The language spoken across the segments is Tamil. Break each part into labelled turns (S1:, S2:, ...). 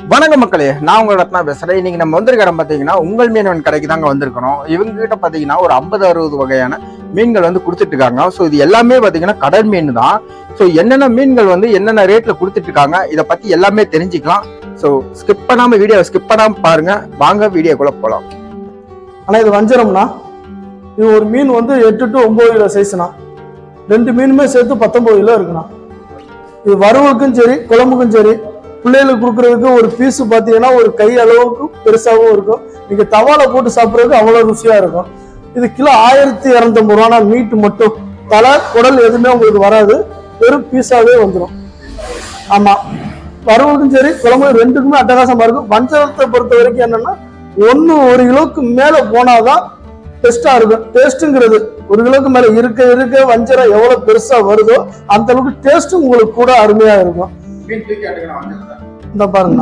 S1: வணக்கம் மக்களே நான் உங்க ரத்னா பேசுறேன் இன்னைக்கு நம்ம வந்திருக்க இடம் பாத்தீங்கன்னா உங்கள் மீனவன் கடைக்கு தாங்க வந்திருக்கிறோம் இவங்க கிட்ட பாத்தீங்கன்னா ஒரு ஐம்பது அறுபது வகையான மீன்கள் வந்து கொடுத்துட்டு இருக்காங்க ஸோ இது எல்லாமே பாத்தீங்கன்னா கடல் மீன் தான் ஸோ என்னென்ன மீன்கள் வந்து என்னென்ன ரேட்ல கொடுத்துட்டு இருக்காங்க இதை பத்தி எல்லாமே தெரிஞ்சுக்கலாம் ஸோ ஸ்கிப் பண்ணாம வீடியோ ஸ்கிப் பண்ணாம பாருங்க வாங்க வீடியோக்குள்ள போலாம்
S2: ஆனால் இது வஞ்சரம்னா இது ஒரு மீன் வந்து எட்டு டு ஒம்பது கிலோ சைஸ்ண்ணா ரெண்டு மீனுமே சேர்த்து பத்தொம்பது கிலோ இருக்குண்ணா இது வறுவலுக்கும் சரி குழம்புக்கும் சரி பிள்ளைகளுக்கு கொடுக்குறதுக்கு ஒரு பீஸு பார்த்தீங்கன்னா ஒரு கை அளவுக்கு பெருசாகவும் இருக்கும் நீங்கள் தவால போட்டு சாப்பிட்றதுக்கு அவ்வளோ ருசியாக இருக்கும் இது கிலோ ஆயிரத்தி இரநூத்தம்பது ரூபானா மீட்டு மட்டும் தலை குடல் எதுவுமே உங்களுக்கு வராது வெறும் பீஸாவே வந்துடும் ஆமாம் வறுவலுக்கும் சரி குழம்பு ரெண்டுக்குமே அட்டகாசமாக இருக்கும் வஞ்சரத்தை பொறுத்த வரைக்கும் என்னன்னா ஒன்று ஒரு கிலோவுக்கு மேலே போனாதான் டேஸ்ட்டாக இருக்கும் டேஸ்ட்டுங்கிறது ஒரு கிலோவுக்கு மேலே இருக்க இருக்க வஞ்சரம் எவ்வளோ பெருசாக வருதோ அந்த அளவுக்கு டேஸ்ட்டும் உங்களுக்கு கூட அருமையாக இருக்கும் இந்த பாருங்கண்ணா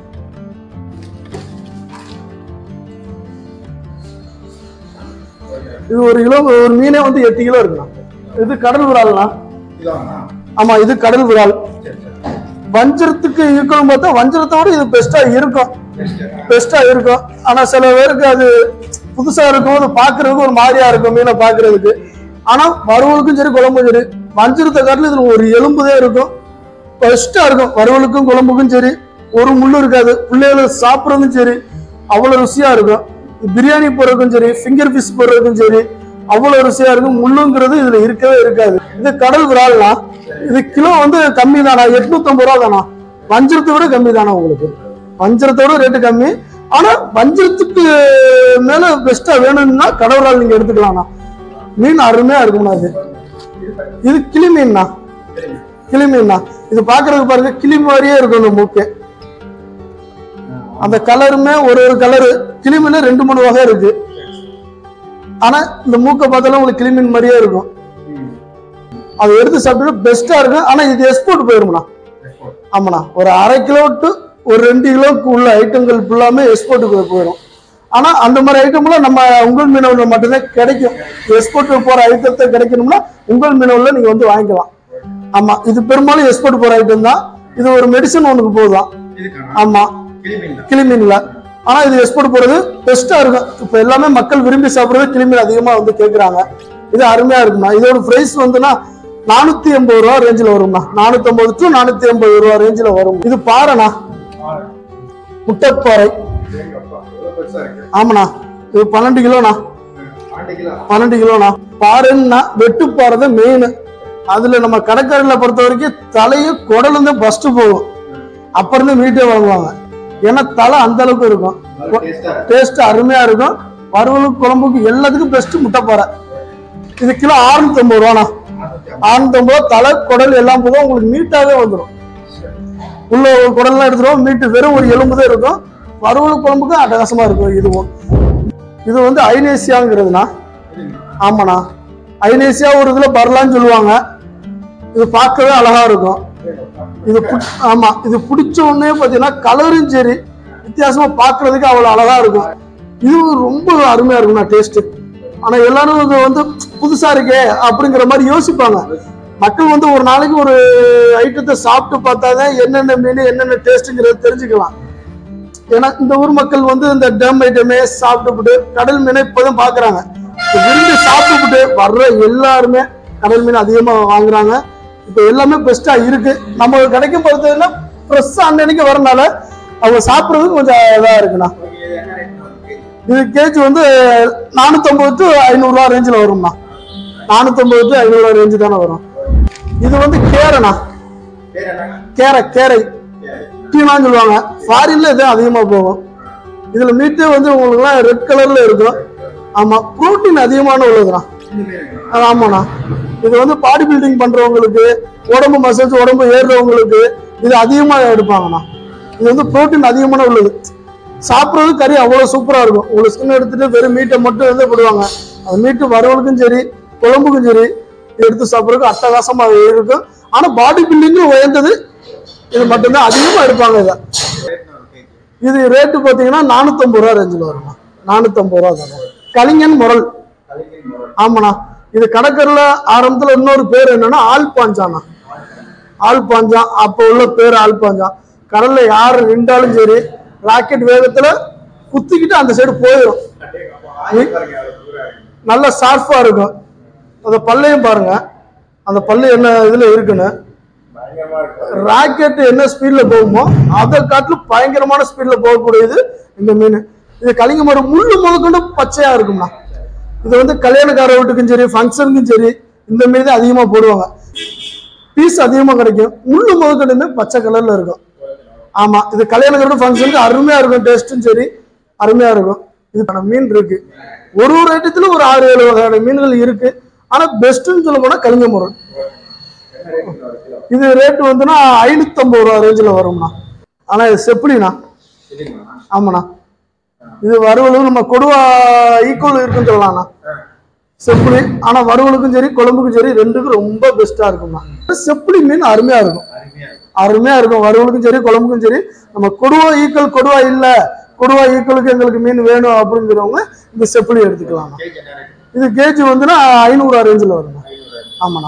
S2: இது ஒரு கிலோ ஒரு மீனே வந்து எட்டு கிலோ இருக்குண்ணா இது கடல் விரால்ண்ணா ஆமா இது கடல் விரால் வஞ்சரத்துக்கு இருக்கணும் பார்த்தா வஞ்சரத்தை விட இது பெஸ்டா இருக்கும் பெஸ்டா இருக்கும் ஆனா சில பேருக்கு அது புதுசா இருக்கும் அது பாக்குறதுக்கு ஒரு மாதிரியா இருக்கும் மீனை பாக்குறதுக்கு ஆனா வறுவலுக்கும் சரி குழம்பும் சரி வஞ்சரத்தை காட்டிலும் இதுல ஒரு எலும்புதான் இருக்கும் பெஸ்டா இருக்கும் வறுவலுக்கும் குழம்புக்கும் சரி ஒரு முள்ளு இருக்காது பிள்ளைகளுக்கு சாப்பிட்றதும் சரி அவ்வளவு ருசியா இருக்கும் பிரியாணி போடுறதுக்கும் சரி ஃபிங்கர் ஃபிஷ் போடுறதுக்கும் சரி அவ்வளவு ருசியா இருக்கும் முள்ளுங்கிறது இதுல இருக்கவே இருக்காது இது கடல் விரால்னா இது கிலோ வந்து கம்மி தானா எட்நூத்தம்பது ரூபா தானா வஞ்சரத்தை விட கம்மி தானா உங்களுக்கு வஞ்சரத்தை விட ரேட்டு கம்மி ஆனா வஞ்சரத்துக்கு மேல பெஸ்டா வேணும்னா கடல் விரால் நீங்க எடுத்துக்கலாம்ண்ணா மீன் அருமையா இருக்கும்ண்ணா இது இது கிளி மீன்ண்ணா கிளி மீன்ண்ணா இது பாக்குறதுக்கு பாருங்க கிளி மாதிரியே இருக்கும் இந்த மூக்கு அந்த கலருமே ஒரு ஒரு கலரு கிளிமீன்ல ரெண்டு மூணு வகை இருக்கு ஆனா இந்த மூக்கை பார்த்தாலும் உங்களுக்கு கிளிமீன் மாதிரியே இருக்கும் அதை எடுத்து சாப்பிட்டு பெஸ்டா இருக்கும் ஆனா இது எக்ஸ்போர்ட் போயிரும்ண்ணா ஆமாண்ணா ஒரு அரை கிலோ டு ஒரு ரெண்டு கிலோவுக்கு உள்ள ஐட்டங்கள் ஃபுல்லாமே எக்ஸ்போர்ட்டுக்கு போயிடும் ஆனா அந்த மாதிரி ஐட்டம்லாம் நம்ம உங்கள் மீனவர்கள் மட்டும்தான் கிடைக்கும் எக்ஸ்போர்ட் போற ஐட்டத்தை கிடைக்கணும்னா உங்கள் மீனவர்ல நீங்க வந்து வாங்கிக்கலாம் ஆமா இது பெரும்பாலும் எக்ஸ்போர்ட் போற ஐட்டம் தான் இது ஒரு மெடிசன் ஒன்றுக்கு போகுதான் ஆமா கிளிமீன்ல ஆனா இது எக்ஸ்போர்ட் போறது பெஸ்டா இருக்கும் இப்ப எல்லாமே மக்கள் விரும்பி சாப்பிடுறது கிளிமீன் அதிகமா வந்து கேக்குறாங்க இது அருமையா இருக்கும்ண்ணா இதோட பிரைஸ் வந்துன்னா நானூத்தி எண்பது ரூபா ரேஞ்சில் வரும்ண்ணா நானூத்தி ஐம்பது டு நானூத்தி எண்பது ரூபா ரேஞ்சில் வரும் இது பாறைண்ணா முட்டைப்பாறை ஆமாண்ணா இது பன்னெண்டு கிலோண்ணா பன்னெண்டு கிலோண்ணா பாறைன்னா வெட்டு பாறை தான் மெயின் அதுல நம்ம கடைக்காரர்களை பொறுத்த வரைக்கும் தலையும் குடலும் தான் ஃபர்ஸ்ட் போகும் அப்புறம் இருந்து மீட்டே வாங்குவாங்க ஏன்னா தலை அந்த அளவுக்கு இருக்கும் டேஸ்ட் அருமையா இருக்கும் வறுவலுக்கு குழம்புக்கு எல்லாத்துக்கும் பெஸ்ட் முட்டைப்பாறை இது கிலோ அறுநூத்தி ஐம்பது ரூபாண்ணா அறுநூத்தி ஐம்பது ரூபா தலை குடல் எல்லாம் போதும் உங்களுக்கு மீட்டாவே வந்துடும் உள்ள ஒரு குடல்லாம் எடுத்துருவோம் மீட்டு வெறும் ஒரு எலும்பு தான் இருக்கும் வறுவலுக்கு குழம்புக்கு அட்டகாசமா இருக்கும் இதுவும் இது வந்து ஐநேசியாங்கிறதுண்ணா ஆமாண்ணா ஐநேசியா ஒரு இதுல பரலான்னு சொல்லுவாங்க இது பார்க்கவே அழகா இருக்கும் இது புடி- ஆமா இது பிடிச்ச உடனே பாத்தீங்கன்னா கலரும் சரி வித்தியாசமா பார்க்கிறதுக்கு அவ்வளவு அழகா இருக்கும் இது ரொம்ப அருமையா இருக்கும்ண்ணா டேஸ்ட் ஆனா எல்லாரும் இது வந்து புதுசா இருக்கே அப்படிங்கிற மாதிரி யோசிப்பாங்க மக்கள் வந்து ஒரு நாளைக்கு ஒரு ஐட்டத்தை சாப்பிட்டு பார்த்தாதான் என்னென்ன மீன் என்னென்ன டேஸ்ட்டுங்கிறத தெரிஞ்சுக்கலாம் ஏன்னா இந்த ஊர் மக்கள் வந்து இந்த டம் ஐட்டமே சாப்பிட்டுப்புட்டு கடல் மீனை இப்போதான் பாக்குறாங்க இப்ப விரும்பி சாப்பிட்டுப்புட்டு வர்ற எல்லாருமே கடல் மீன் அதிகமா வாங்குறாங்க இப்போ எல்லாமே பெஸ்டா இருக்கு நம்ம கிடைக்கும் பொறுத்தவரையில ஃப்ரெஷ்ஷா அன்னன்னைக்கு வரனால அவங்க சாப்பிட்றதுக்கு கொஞ்சம் இதா இருக்குண்ணா இது கேஜி வந்து நானூத்தம்பது டு ஐநூறுரூவா ரேஞ்சில் வரும்ண்ணா நானூத்தம்பது டு ஐநூறுரூவா ரேஞ்சு தானே வரும் இது வந்து கேரைண்ணா கேரை கேரை டீனான்னு சொல்லுவாங்க ஃபாரின்ல இது அதிகமா போகும் இதுல மீட்டே வந்து உங்களுக்குலாம் ரெட் கலர்ல இருக்கும் ஆமா புரோட்டீன் அதிகமான உள்ளதுண்ணா அது ஆமாண்ணா இது வந்து பாடி பில்டிங் பண்றவங்களுக்கு உடம்பு மசில்ஸ் உடம்பு ஏறுறவங்களுக்கு இது அதிகமா எடுப்பாங்கண்ணா இது வந்து புரோட்டீன் அதிகமான உள்ளது சாப்பிட்றது கறி அவ்வளோ சூப்பரா இருக்கும் உங்களுக்கு ஸ்கின் எடுத்துட்டு வெறும் மீட்டை மட்டும் வந்து போடுவாங்க அந்த மீட்டு வறுவலுக்கும் சரி குழம்புக்கும் சரி எடுத்து சாப்பிட்றதுக்கு அட்டகாசமா இருக்கும் ஆனா பாடி பில்டிங்கும் உயர்ந்தது இது மட்டும்தான் அதிகமா எடுப்பாங்க இதை இது ரேட்டு பார்த்தீங்கன்னா நானூத்தம்பது ரூபா ரேஞ்சில் வரும்ண்ணா நானூத்தம்பது ரூபா தானே கலிங்கன் முரல் ஆமாண்ணா இது கடற்கரில் ஆரம்பத்தில் இன்னொரு பேர் என்னன்னா ஆள் பாஞ்சாண்ணா ஆள் பாஞ்சான் அப்போ உள்ள பேர் ஆள் பாஞ்சான் கடல்ல யார் நின்றாலும் சரி ராக்கெட் வேகத்துல குத்திக்கிட்டு அந்த சைடு போயிடும் நல்ல ஷார்ப்பா இருக்கும் அந்த பல்லையும் பாருங்க அந்த பல்லு என்ன இதுல இருக்குன்னு ராக்கெட் என்ன ஸ்பீட்ல போகுமோ அதை காட்டிலும் பயங்கரமான ஸ்பீட்ல போகக்கூடியது இந்த மீன் இது கலிங்க மரம் முள்ளு முதற்கொண்டு பச்சையா இருக்கும்ண்ணா இது வந்து கல்யாணக்கார வீட்டுக்கும் சரி ஃபங்க்ஷனுக்கும் சரி இந்த மீன் தான் அதிகமா போடுவாங்க பீஸ் அதிகமா கிடைக்கும் முள்ளு முதற்கொண்டுமே பச்சை கலர்ல இருக்கும் ஆமா இது கல்யாணக்கார ஃபங்க்ஷனுக்கு அருமையா இருக்கும் டேஸ்ட்டும் சரி அருமையா இருக்கும் இதுக்கான மீன் இருக்கு ஒரு ஒரு ஐட்டத்துல ஒரு ஆறு ஏழு வகையான மீன்கள் இருக்கு ஆனா பெஸ்ட்னு சொல்ல போனா கலிங்க முரண் இது ரேட் வந்துன்னா ஐநூத்தம்பது ரூபா ரேஞ்சில் வரும்ண்ணா ஆனா இது செப்பிலிண்ணா ஆமாண்ணா இது வறுவலும் நம்ம கொடுவா ஈக்குவல் இருக்குன்னு சொல்லலாம்ண்ணா செப்புளி ஆனா வறுவலுக்கும் சரி குழம்புக்கும் சரி ரெண்டுக்கும் ரொம்ப பெஸ்டா இருக்கும்ண்ணா செப்புளி மீன் அருமையா இருக்கும் அருமையா இருக்கும் வறுவலுக்கும் சரி குழம்புக்கும் சரி நம்ம கொடுவா ஈக்குவல் கொடுவா இல்ல கொடுவா ஈக்குவலுக்கு எங்களுக்கு மீன் வேணும் அப்படிங்கிறவங்க இந்த செப்புளி எடுத்துக்கலாம்ண்ணா இது கேஜி வந்துன்னா ஐநூறுரூவா ரேஞ்சில் வரும்ண்ணா ஆமாண்ணா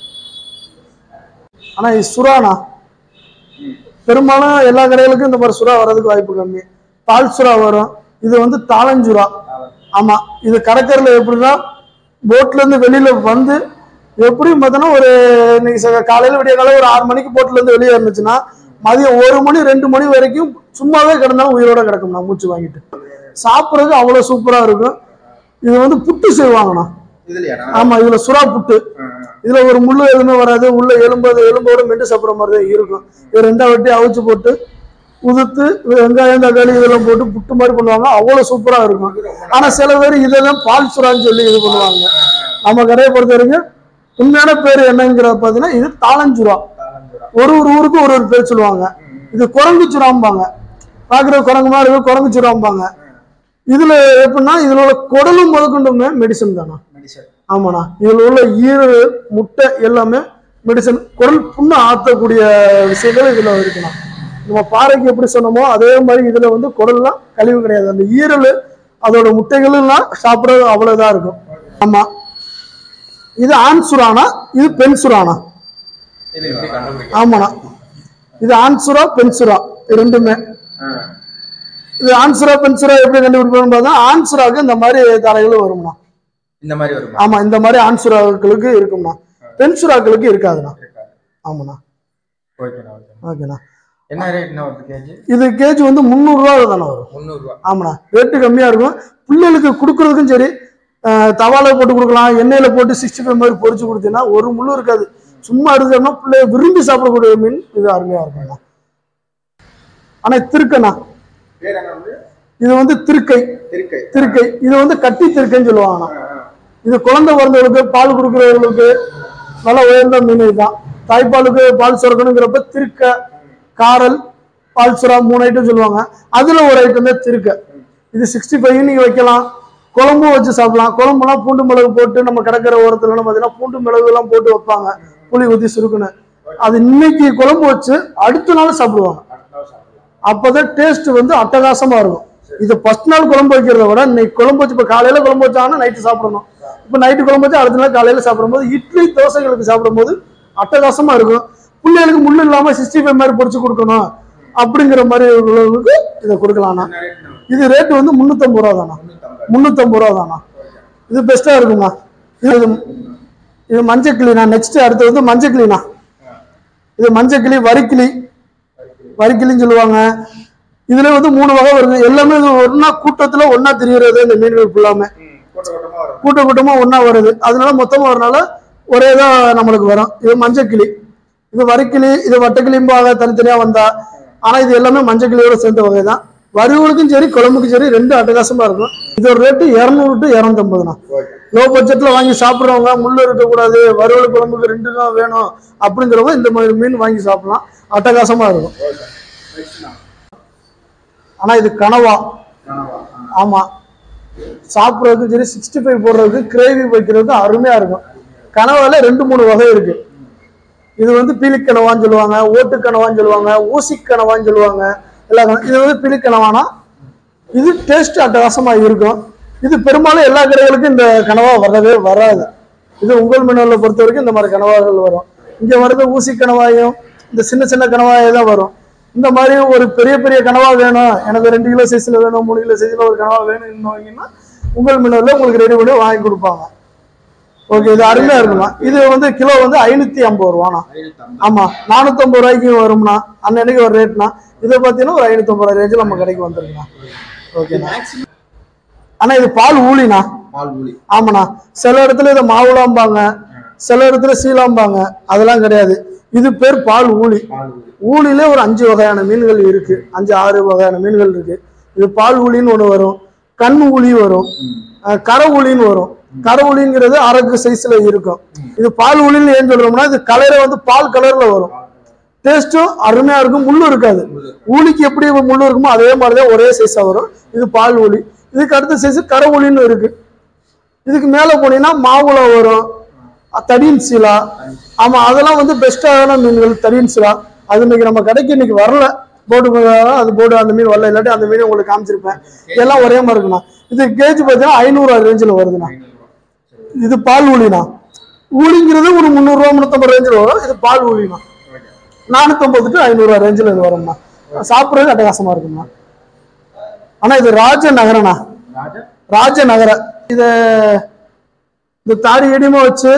S2: ஆனா இது சுறாண்ணா பெரும்பாலும் எல்லா கடைகளுக்கும் இந்த மாதிரி சுறா வர்றதுக்கு வாய்ப்பு கம்மி பால் சுறா வரும் இது வந்து தாளஞ்சுறா ஆமா இது கடற்கரையில் எப்படின்னா போட்ல இருந்து வெளியில வந்து எப்படியும் பார்த்தோன்னா ஒரு இன்னைக்கு ச- காலையில விடிய காலை ஒரு ஆறு மணிக்கு போட்ல இருந்து வெளியே இருந்துச்சுன்னா மதியம் ஒரு மணி ரெண்டு மணி வரைக்கும் சும்மாவே கிடந்தாலும் உயிரோட கிடக்கும்ண்ணா மூச்சு வாங்கிட்டு சாப்பிட்றதுக்கு அவ்வளோ சூப்பரா இருக்கும் இது வந்து புட்டு செய்வாங்கண்ணா
S1: இதுலயாண்ணா
S2: ஆமா இதுல சுறா புட்டு இதுல ஒரு முள்ளு எதுவுமே வராது உள்ள எலும்பு அது எலும்போட மெண்டு சாப்பிட்ற மாதிரி தான் இருக்கும் இது ரெண்டா வெட்டி அவிச்சு போட்டு உதுத்து வெங்காயம் தக்காளி இதெல்லாம் போட்டு புட்டு மாதிரி பண்ணுவாங்க அவ்வளவு சூப்பரா இருக்கும் ஆனா சில பேர் இதெல்லாம் பால் சுறான்னு சொல்லி இது பண்ணுவாங்க நம்ம கடையை பொறுத்த வரைக்கும் உண்மையான பேர் என்னங்கிறத பார்த்தீங்கன்னா இது தாளஞ்சுறா ஒரு ஒரு ஊருக்கும் ஒரு ஒரு பேர் சொல்லுவாங்க இது குரங்கு சுறாம்பாங்க பாக்குற குரங்கு மாதிரி இருக்கும் குரங்கு சுறாம்பாங்க இதுல எப்படின்னா இதுல உள்ள குடலும் முதற்கொண்டுமே மெடிசன் தானா ஆமாண்ணா இதுல உள்ள ஈரல் முட்டை எல்லாமே மெடிசன் குடல் புண்ணை ஆற்றக்கூடிய விஷயங்கள் இதுல இருக்குண்ணா நம்ம பாறைக்கு எப்படி சொன்னோமோ அதே மாதிரி இதுல வந்து குடல்லாம் கழிவு கிடையாது அந்த ஈரல் அதோட முட்டைகள் எல்லாம் சாப்பிட்றது அவ்வளவுதான் இருக்கும் ஆமா இது ஆண் சுறானா இது பெண் சுறானா
S1: இது எப்படி கண்டுபிடிக்க
S2: ஆமாண்ணா இது ஆண் சுறா பெண் சுறா இது ரெண்டுமே இது ஆண் சுறா பெண் சுறா எப்படி கண்டுபிடிப்போம்னு பார்த்தா ஆண் சுறாவுக்கு இந்த மாதிரி தரைகளும் வரும்ண்ணா
S1: இந்த மாதிரி வருமா
S2: ஆமா இந்த மாதிரி ஆண் சுறாக்களுக்கு இருக்கும்ண்ணா பெண் சுறாக்களுக்கு இருக்காதுண்ணா ஆமாண்ணா
S1: ஓகேண்ணா ஓகே
S2: ஓகேண்ணா
S1: என்ன ரேட்னா ஒரு கேஜி
S2: இது கேஜி வந்து முந்நூறுரூவா தானே வரும்
S1: முந்நூறுரூவா
S2: ஆமாண்ணா ரேட்டு கம்மியா இருக்கும் பிள்ளைகளுக்கு கொடுக்கறதுக்கும் சரி அஹ், தவால போட்டு கொடுக்கலாம் எண்ணெயில போட்டு சிக்ஸ்டி ஃபைவ் மாதிரி பொரிச்சு கொடுத்தீங்கன்னா ஒரு முள்ளு இருக்காது சும்மா இருந்தோம்னா பிள்ளைய விரும்பி சாப்பிடக்கூடிய மீன் இது அருமையா இருக்கும்ண்ணா ஆனா திருக்கண்ணா
S1: பேர் என்ன வந்து
S2: இது வந்து திருக்கை
S1: திருக்கை
S2: திருக்கை இது வந்து கட்டி திருக்கைன்னு சொல்லுவாங்கண்ணா இது குழந்தை பிறந்தவங்களுக்கு பால் கொடுக்குறவங்களுக்கு நல்ல உயர்ந்த மீன் இதுதான் தாய்ப்பாலுக்கு பால் சுரக்கணுங்கிறப்ப திருக்க காரல் பால் சுறா மூணு ஐட்டம் சொல்லுவாங்க அதுல ஒரு ஐட்டம் தான் திருக்க இது சிக்ஸ்டி ஃபைவ் நீங்க வைக்கலாம் குழம்பும் வச்சு சாப்பிடலாம் குழம்புலாம் பூண்டு மிளகு போட்டு நம்ம கடற்கரை ஓரத்துலலாம் பார்த்தீங்கன்னா பூண்டு மிளகு எல்லாம் போட்டு வைப்பாங்க புளி ஊற்றி சுருக்குன்னு அது இன்னைக்கு குழம்பு வச்சு அடுத்த நாள் சாப்பிடுவாங்க அப்பதான் டேஸ்ட் வந்து அட்டகாசமா இருக்கும் இது ஃபர்ஸ்ட் நாள் குழம்பு வைக்கிறத விட இன்னைக்கு குழம்பு வச்சு இப்போ காலையில குழம்பு வச்சாங்கன்னா நைட்டு சாப்பிடணும் இப்போ நைட்டு குழம்பு வச்சு அடுத்த நாள் காலையில சாப்பிடும்போது இட்லி தோசைகளுக்கு சாப்பிடும்போது அட்டகாசமா இருக்கும் பிள்ளைகளுக்கு முள்ளு இல்லாம சிக்ஸ்டி ஃபைவ் மாதிரி பொரிச்சு கொடுக்கணும் அப்படிங்கிற மாதிரி உள்ளவங்களுக்கு இதை கொடுக்கலாம்ண்ணா இது ரேட்டு வந்து முந்நூற்றம்பது ரூபா தானா முந்நூற்றம்பது ரூபா தானா இது பெஸ்ட்டாக இருக்குமா இது இது மஞ்சள் கிளிண்ணா நெக்ஸ்ட் அடுத்து வந்து மஞ்சள் கிளிண்ணா இது மஞ்சள் கிளி வரிக்கிளி வரிக்கிளின்னு சொல்லுவாங்க இதுல வந்து மூணு வகை வருது எல்லாமே இது ஒன்னா கூட்டத்துல ஒன்னா தெரியுறது இந்த மீன்கள் ஃபுல்லாமே
S1: கூட்ட கூட்டமா வரும்
S2: கூட்ட கூட்டமா ஒண்ணா வருது அதனால மொத்தமா வரனால ஒரே தான் நம்மளுக்கு வரும் இது மஞ்சள் கிளி இது வரிக்கிளி இது வட்டக்கிளிம்பாக தனித்தனியா வந்தா ஆனா இது எல்லாமே மஞ்சள் கிளியோட சேர்ந்த வகை தான் வறுவலுக்கும் சரி குழம்புக்கும் சரி ரெண்டு அட்டகாசமா இருக்கும் இதோட ரேட்டு இரநூறு டு இரநூத்தம்பதுண்ணா
S1: ஓகே
S2: லோ பட்ஜெட்ல வாங்கி சாப்பிட்றவங்க முள்ளு இருக்கக்கூடாது வறுவல் குழம்புக்கு ரெண்டு தான் வேணும் அப்படிங்கிறவங்க இந்த மாதிரி மீன் வாங்கி சாப்பிடலாம் அட்டகாசமா இருக்கும்
S1: ஓகே நெக்ஸ்ட்ண்ணா
S2: ஆனா இது கனவா
S1: கனவா
S2: ஆமா சாப்பிட்றதுக்கும் சரி சிக்ஸ்டி ஃபைவ் போடுறதுக்கு கிரேவி வைக்கிறதுக்கு அருமையா இருக்கும் கனவால ரெண்டு மூணு வகை இருக்கு இது வந்து பீலிக்கனவான்னு சொல்லுவாங்க ஓட்டுக்கனவான்னு சொல்லுவாங்க ஊசிக்கனவான்னு சொல்லுவாங்க எல்லா கன- இது வந்து பீலிக்கனவானா இது டேஸ்ட் அட்டகாசமா இருக்கும் இது பெரும்பாலும் எல்லா கடைகளுக்கும் இந்த கனவா வரவே வராது இது உங்கள் மீனவர்களை பொறுத்த வரைக்கும் இந்த மாதிரி கனவாகள் வரும் இங்க வர்றது ஊசி கனவாயும் இந்த சின்ன சின்ன கனவாயே தான் வரும் இந்த மாதிரி ஒரு பெரிய பெரிய கனவா வேணும் எனக்கு ரெண்டு கிலோ சைஸ்ல வேணும் மூணு கிலோ சைஸ்ல ஒரு கனவா வேணும்னு உங்கள் மீனவர்ல உங்களுக்கு ரெடி பண்ணி வாங்கி கொடுப்பாங்க ஓகே இது அருமையா இருக்குண்ணா இது வந்து கிலோ வந்து ஐநூத்தி ஐம்பது ரூபாண்ணா ஆமா நானூத்தம்பது ரூபாய்க்கு வரும்னா அன்னன்னைக்கு ஒரு ரேட்னா இதை பார்த்தீங்கன்னா ஒரு ஐநூத்தம்பது ரூபாய் ரேஞ்சில் நம்ம கடைக்கு வந்துருக்குண்ணா ஓகேண்ணா ஆனா இது பால் ஊழிண்ணா
S1: பால் ஊழி
S2: ஆமாண்ணா சில இடத்துல இதை மாவுளாம்பாங்க சில இடத்துல சீலாம்பாங்க அதெல்லாம் கிடையாது இது பேர் பால் ஊழி
S1: பால் ஊழி
S2: ஊழிலே ஒரு அஞ்சு வகையான மீன்கள் இருக்கு அஞ்சு ஆறு வகையான மீன்கள் இருக்கு இது பால் ஊழின்னு ஒன்று வரும் கண் ஊழி வரும் அஹ் கரை ஊழின்னு வரும் கரை ஊழிங்கிறது அரக்கு சைஸ்ல இருக்கும் இது பால் ஊழின்னு ஏன் சொல்றோம்னா இது கலரை வந்து பால் கலர்ல வரும் டேஸ்ட்டும் அருமையா இருக்கும் முள்ளு இருக்காது ஊழிக்கு எப்படி முள்ளு இருக்குமோ அதே மாதிரி தான் ஒரே சைஸா வரும் இது பால் ஊழி இதுக்கு அடுத்த சைஸ் கரை ஊழின்னு இருக்கு இதுக்கு மேல போனீங்கன்னா மாவுள வரும் அஹ் தடியன் சீலா ஆமா அதெல்லாம் வந்து பெஸ்டான மீன்கள் தடியன் சீலா அது இன்னைக்கு நம்ம கடைக்கு இன்னைக்கு வரல போர்டு அது போர்டு அந்த மீன் வரல இல்லாட்டி அந்த மீன் உங்களுக்கு காமிச்சிருப்பேன் எல்லாம் ஒரே மாதிரி இருக்குண்ணா இது கேஜ் பார்த்தீங்கன்னா ஐநூறு ரேஞ்சில் வருதுண்ணா இது பால் ஊழினா ஊழிங்கிறது ஒரு முந்நூறுரூவா முந்நூற்றம்பது ரேஞ்சில் வரும் இது பால் ஊழினா நானூற்றம்பது டு ஐநூறுரூவா ரேஞ்சில் இது வரும்ண்ணா சாப்பிட்றது அட்டகாசமா இருக்கும்ண்ணா ஆனா இது ராஜ நகரண்ணா
S1: ராஜா
S2: ராஜ நகர இத இந்த தாடி இடிமா வச்சு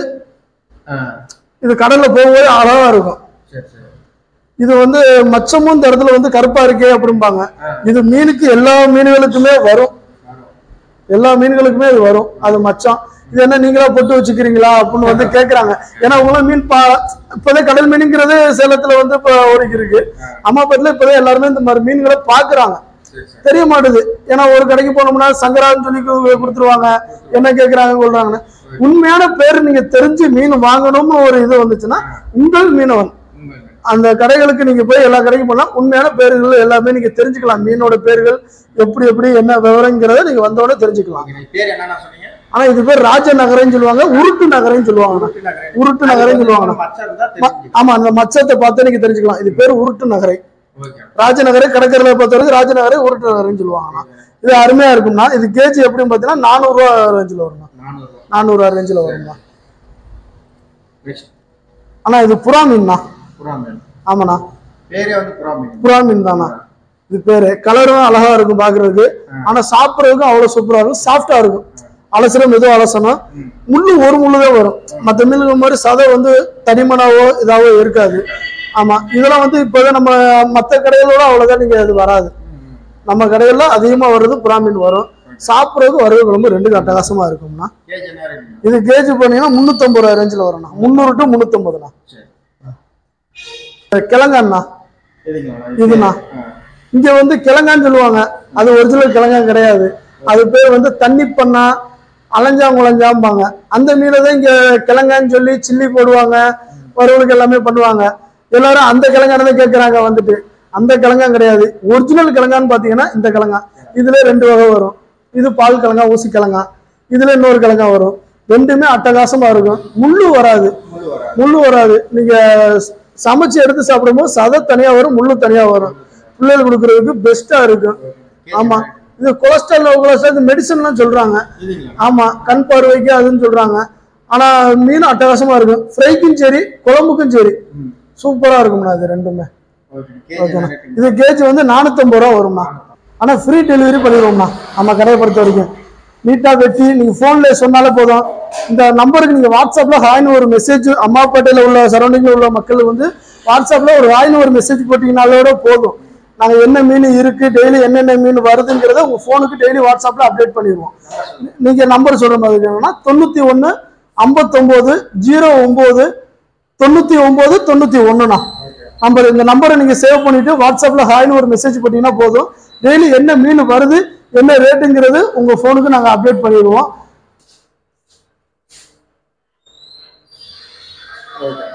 S2: இது கடல்ல போகும்போது அழகா இருக்கும்
S1: சரி சரி
S2: இது வந்து மச்சமும் இந்த இடத்துல வந்து கருப்பா இருக்கே அப்படிம்பாங்க இது மீனுக்கு எல்லா மீன்களுக்குமே வரும் எல்லா மீன்களுக்குமே இது வரும் அது மச்சம் இது என்ன நீங்களா போட்டு வச்சுக்கிறீங்களா அப்படின்னு வந்து கேக்குறாங்க ஏன்னா உங்களும் மீன் பா இப்போதான் கடல் மீனுங்கிறது சேலத்துல வந்து இப்போ ஓடிக்கு இருக்கு அம்மாப்பேட்டில் இப்போதான் எல்லாருமே இந்த மாதிரி மீன்களை பாக்குறாங்க
S1: சரி சரி
S2: தெரிய மாட்டுது ஏன்னா ஒரு கடைக்கு போனோம்னா சங்கரான்னு சொல்லி கு- கொடுத்துருவாங்க என்ன கேக்குறாங்க சொல்றாங்கன்னு உண்மையான பேர் நீங்க தெரிஞ்சு மீன் வாங்கணும்னு ஒரு இது வந்துச்சுன்னா உங்கள் மீனவன்
S1: உண்மை
S2: அந்த கடைகளுக்கு நீங்க போய் எல்லா கடைக்கும் போனா உண்மையான பேர்கள் எல்லாமே நீங்க தெரிஞ்சுக்கலாம் மீனோட பேர்கள் எப்படி எப்படி என்ன விவரங்கிறத நீங்க வந்தோடனே தெரிஞ்சுக்கலாம்
S1: நீங்க பேர் என்னன்னா சொன்னீங்க
S2: ஆனா இது பேர் ராஜ நகரம்னு சொல்லுவாங்க உருட்டு நகரம்னு சொல்லுவாங்க உருட்டு நகரம்னு சொல்லுவாங்க
S1: மச்சம் இருந்தா
S2: ம- ஆமா அந்த மச்சத்தை பார்த்து நீங்க தெரிஞ்சுக்கலாம் இது பேர் உருட்டு நகரை
S1: ஓகே
S2: ராஜநகரை கடற்கரையில பொறுத்தவரைக்கும் ராஜநகரை உருட்டு நகரம்னு சொல்லுவாங்கண்ணா இது அருமையா இருக்கும்னா இது கேஜி எப்படின்னு பார்த்தீங்கன்னா நானூறு ரூபா ரேஞ்சில் வரும்ண்ணா
S1: நானூறு ரூபா
S2: நானூறு ரூபா ரேஞ்சில் வரும்ண்ணா
S1: நெக்ஸ்ட்
S2: ஆனா இது புறா மீன்ண்ணா
S1: புறா மீன்
S2: ஆமாண்ணா
S1: பேரே வந்து புறா மீன்
S2: புறா மீன் தானா இது பேரு கலரும் அழகா இருக்கும் பாக்குறதுக்கு ஆனா சாப்பிடுறதுக்கும் அவ்வளவு சூப்பரா இருக்கும் சாஃப்டா இருக்கும் அலசணும் மெதுவும் அலசணும்
S1: ம்.
S2: முள்ளு ஒரு முள்ளு தான் வரும் மற்ற மீன்கள் மாதிரி சதை வந்து தடிமனாவோ இதாவோ இருக்காது ஆமா இதெல்லாம் வந்து இப்போதான் நம்ம மற்ற கடைகளோட அவ்வளவுதான் நீங்க அது வராது நம்ம கடையில அதிகமா வர்றது புறா மீன் வரும் சாப்பிட்றதுக்கு வரவு குழம்பு ரெண்டு அட்டகாசமா இருக்கும்னா
S1: கேஜ் என்ன ரேட்
S2: இது கேஜ் பண்ணீங்கன்னா முந்நூற்றம்பது ரூபா ரேஞ்சில் வரும்ண்ணா முந்நூறு டு முந்நூற்றம்பதுண்ணா
S1: சரி
S2: கிழங்காண்ணா
S1: சரிங்களா
S2: இதுண்ணா இங்க வந்து கிழங்கான்னு சொல்லுவாங்க அது ஒரிஜினல் கிழங்கான் கிடையாது அது பேர் வந்து தண்ணி பண்ணா அலைஞ்சாங்குழஞ்சாம்பாங்க அந்த மீனை தான் இங்க கிழங்கான்னு சொல்லி சில்லி போடுவாங்க வறுவலுக்கு எல்லாமே பண்ணுவாங்க எல்லாரும் அந்த கிழங்கான தான் கேட்கறாங்க வந்துட்டு அந்த கிழங்கான் கிடையாது ஒரிஜினல் கிழங்கான்னு பாத்தீங்கன்னா இந்த கிழங்கான் இதுல ரெண்டு வகை வரும் இது பால் கிழங்கா ஊசி கிழங்கா இதுல இன்னொரு கிழங்கா வரும் ரெண்டுமே அட்டகாசமா இருக்கும் முள்ளு வராது
S1: முழு வரா
S2: முள்ளு வராது நீங்க சமைச்சு எடுத்து சாப்பிடும்போது சதை தனியா வரும் முள்ளு தனியா வரும் பிள்ளைகளுக்கு கொடுக்கறதுக்கு பெஸ்டா இருக்கும் ஆமா இது கொலஸ்ட்ரால் கொலஸ்ட்ரால் மெடிசன்லாம் சொல்றாங்க
S1: இதுங்களா
S2: ஆமா கண் பார்வைக்கு அதுன்னு சொல்றாங்க ஆனா மீன் அட்டகாசமா இருக்கும் ஃப்ரைக்கும் சரி குழம்புக்கும் சரி
S1: ம்
S2: சூப்பரா இருக்கும்ண்ணா இது ரெண்டுமே
S1: ஓகே கேஜ் என்ன ரேட்
S2: இது கேஜ் வந்து நானூத்தம்பது ரூபா வரும்ண்ணா ஆனா ஃப்ரீ டெலிவரி பண்ணிடுவோம்ண்ணா நம்ம கடையை பொறுத்த வரைக்கும் நீட்டா வெட்டி நீங்க போன்ல சொன்னாலே போதும் இந்த நம்பருக்கு நீங்க வாட்ஸ்அப்ல ஹாய்னு ஒரு மெசேஜ் அம்மாப்பேட்டையில உள்ள சரௌண்டிங்ல உள்ள மக்கள் வந்து வாட்ஸ்அப்ல ஒரு ஹாய்னு ஒரு மெசேஜ் போட்டீங்கனாலோட போதும் நாங்க என்ன மீன் இருக்கு டெய்லி என்னென்ன மீன் வருதுங்கிறத உங்க போனுக்கு டெய்லி வாட்ஸ்அப்ல அப்டேட் பண்ணிடுவோம் நீங்க நம்பர் சொல்ற மாதிரி என்னன்னா தொண்ணூத்தி ஒன்னு ஐம்பத்தொன்பது ஜீரோ ஒன்பது தொண்ணூத்தி ஒன்பது தொண்ணூத்தி ஒண்ணுண்ணா நம்பர் இந்த நம்பரை நீங்க சேவ் பண்ணிட்டு வாட்ஸ்அப்ல ஹாய்னு ஒரு மெசேஜ் போட்டீங்கன்னா போதும் டெய்லி என்ன மீன் வருது என்ன ரேட்டுங்கிறது உங்க போனுக்கு நாங்க அப்டேட் பண்ணிடுவோம்
S1: ஓகே